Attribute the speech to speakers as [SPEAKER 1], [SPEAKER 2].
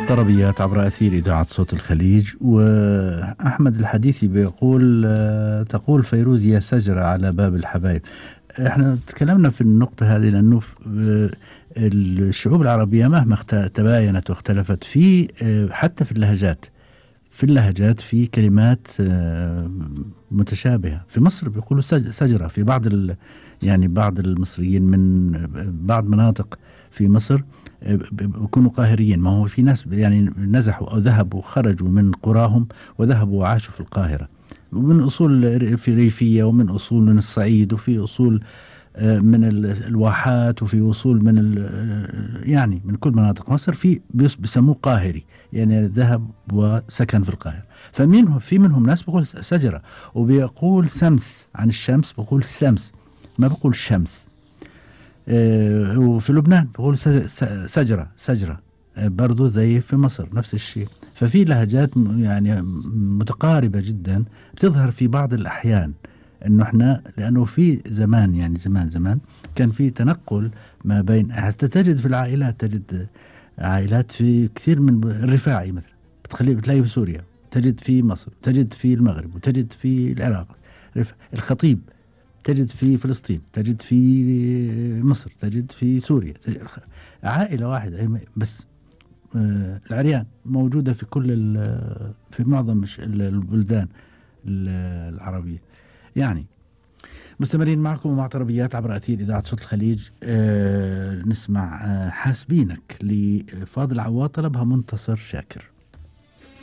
[SPEAKER 1] طربيات عبر أثير إذاعة صوت الخليج وأحمد الحديثي بيقول آه، تقول فيروز يا سجرة على باب الحبايب احنا تكلمنا في النقطة هذه لأنه آه، الشعوب العربية مهما تباينت واختلفت في آه، حتى في اللهجات في اللهجات في كلمات متشابهة في مصر بيقولوا سجرة في بعض يعني بعض المصريين من بعض مناطق في مصر بيكونوا قاهريين ما هو في ناس يعني نزحوا أو ذهبوا خرجوا من قراهم وذهبوا وعاشوا في القاهرة ومن أصول في ريفية ومن أصول من الصعيد وفي أصول آه، من الواحات وفي أصول من آه، يعني من كل مناطق مصر في بيسموه قاهري يعني ذهب وسكن في القاهرة فمنهم في منهم ناس بيقول سجرة وبيقول سمس عن الشمس بيقول سمس ما بقول شمس آه، وفي لبنان بقول سجرة سجرة آه، برضو زي في مصر نفس الشيء ففي لهجات يعني متقاربة جدا بتظهر في بعض الأحيان انه احنا لانه في زمان يعني زمان زمان كان في تنقل ما بين حتى تجد في العائلات تجد عائلات في كثير من الرفاعي مثلا بتخلي بتلاقي في سوريا تجد في مصر تجد في المغرب وتجد في العراق الخطيب تجد في فلسطين تجد في مصر تجد في سوريا تجد عائلة واحدة بس آه، العريان موجودة في كل في معظم البلدان العربية يعني مستمرين معكم ومع طربيات عبر أثير إذاعة صوت الخليج آه نسمع آه حاسبينك لفاضل عواد طلبها منتصر شاكر